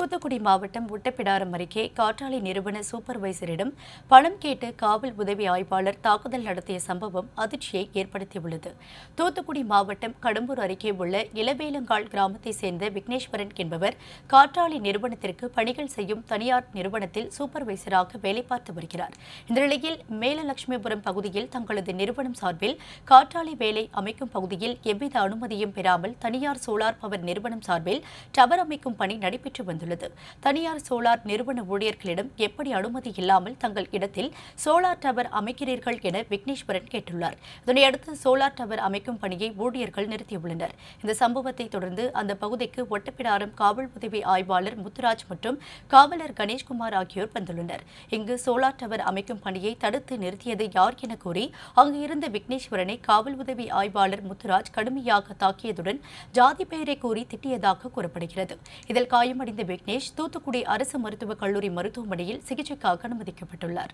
தூத்துக்குடி மாவட்டம் ஒட்டப்பிடாரம் அருகே காற்றாலை நிறுவன சூப்பர்வைசரிடம் பணம் கேட்டு காவல் உதவி ஆய்வாளர் தாக்குதல் நடத்திய சம்பவம் அதிர்ச்சியை ஏற்படுத்தியுள்ளது தூத்துக்குடி மாவட்டம் கடம்பூர் அருகே உள்ள இளவேலங்கால் கிராமத்தைச் சேர்ந்த விக்னேஸ்வரன் என்பவர் காற்றாலை நிறுவனத்திற்கு பணிகள் செய்யும் தனியார் நிறுவனத்தில் சூப்பர்வைசராக வேலை பார்த்து வருகிறார் இந்த நிலையில் மேலலட்சுமிபுரம் பகுதியில் தங்களது நிறுவனம் சார்பில் காற்றாலை வேலை அமைக்கும் பகுதியில் எவ்வித அனுமதியும் பெறாமல் தனியார் சோலார் பவர் நிறுவனம் சார்பில் டவர் அமைக்கும் பணி நடைபெற்று வந்துள்ளது தனியார் சோலார் நிறுவன ஊழியர்களிடம் எப்படி அனுமதி இல்லாமல் தங்கள் இடத்தில் சோலார் டவர் அமைக்கிறீர்கள் என விக்னேஸ்வரன் கேட்டுள்ளார் இதனையடுத்து சோலார் டவர் அமைக்கும் பணியை ஊழியர்கள் நிறுத்தியுள்ளனர் இந்த சம்பவத்தை தொடர்ந்து அந்த பகுதிக்கு ஒட்டப்பிடாரம் காவல் உதவி ஆய்வாளர் முத்துராஜ் மற்றும் காவலர் கணேஷ்குமார் ஆகியோர் வந்துள்ளனர் இங்கு சோலார் டவர் அமைக்கும் பணியை தடுத்து நிறுத்தியது யார் என கூறி அங்கு இருந்த விக்னேஸ்வரனை காவல் உதவி ஆய்வாளர் முத்துராஜ் கடுமையாக தாக்கியதுடன் ஜாதி பெயரை கூறி திட்டியதாக கூறப்படுகிறது இதில் காயமடைந்த விக்னேஷ் தூத்துக்குடி அரசு மருத்துவக் கல்லூரி மருத்துவமனையில் சிகிச்சைக்காக அனுமதிக்கப்பட்டுள்ளார்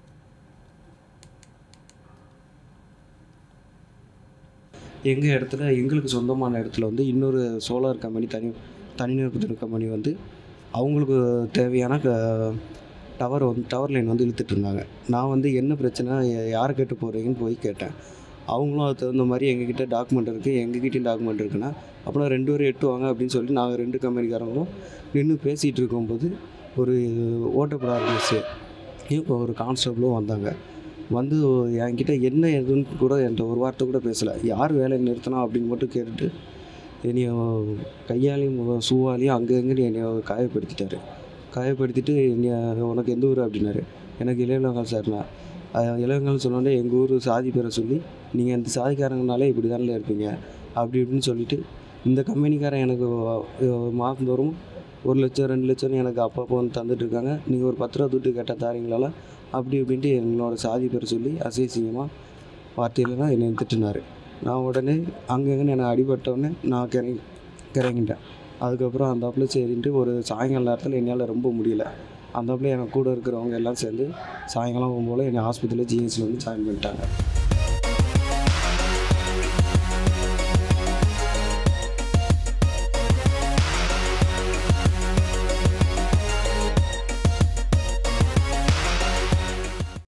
எங்கள் இடத்துல எங்களுக்கு சொந்தமான இடத்துல வந்து இன்னொரு சோலார் கம்பெனி தனி தனிநிறுவன கம்பெனி வந்து அவங்களுக்கு தேவையான டவர் வந்து டவர் லைன் வந்து இழுத்துட்டு இருந்தாங்க நான் வந்து என்ன பிரச்சனை யா- யாரை கேட்டு போகிறீங்கன்னு போய் கேட்டேன் அவங்களும் அதுக்கு தகுந்த மாதிரி எங்ககிட்ட டாக்குமெண்ட் இருக்குது எங்ககிட்டயும் டாக்குமெண்ட் இருக்குன்னா அப்படின்னா ரெண்டு பேரும் எட்டுவாங்க அப்படின்னு சொல்லி நாங்கள் ரெண்டு கம்பெனிக்காரங்களும் நின்று பேசிகிட்டு இருக்கும்போது ஒரு ஓட்டப்பட ஆரம்பிச்சு இப்போ ஒரு கான்ஸ்டபிளும் வந்தாங்க வந்து என்கிட்ட என்ன எதுன்னு கூட என்கிட்ட ஒரு வார்த்தை கூட பேசலை யார் வேலையை நிறுத்தினா அப்படின்னு மட்டும் கேட்டுட்டு என்னைய கையாலையும் முக- சூவாலையும் அங்கே இங்கே என்னை காயப்படுத்திட்டாரு காயப்படுத்திட்டு என்னைய உனக்கு எந்த ஊர் அப்படின்னாரு எனக்கு இளையலங்கால் சார்னா இளையங்கால் சொன்னோடனே எங்கள் ஊர் சாதி பேரை சொல்லி நீங்கள் இந்த சாதிக்காரங்கனாலே இப்படி தானே இருப்பீங்க அப்படி இப்படின்னு சொல்லிட்டு இந்த கம்பெனிக்காரன் எனக்கு மாதந்தோறும் ஒரு லட்சம் ரெண்டு லட்சம்னு எனக்கு அப்பப்போ வந்து தந்துட்டு இருக்காங்க நீங்கள் ஒரு பத்து ரூபா துட்டு கேட்டால் தாரீங்களால அப்படி இப்படின்ட்டு என்னோட சாதி பேர் சொல்லி அசிங்கமாக வார்த்தையில் தான் என்னை திட்டினார் நான் உடனே அங்கங்கன்னு எனக்கு அடிபட்டவுடனே நான் கிறங்கி கிறங்கிட்டேன் அதுக்கப்புறம் அந்தாப்புல சரின்ட்டு ஒரு சாயங்கால நேரத்தில் என்னால் ரொம்ப முடியல அந்தாப்புல எனக்கு கூட இருக்கிறவங்க எல்லாம் சேர்ந்து சாயங்காலம் போகும்போது என்னை ஹாஸ்பிட்டலில் ஜிஹெச்சில் வந்து ஜாயின் பண்ணிட்டாங்க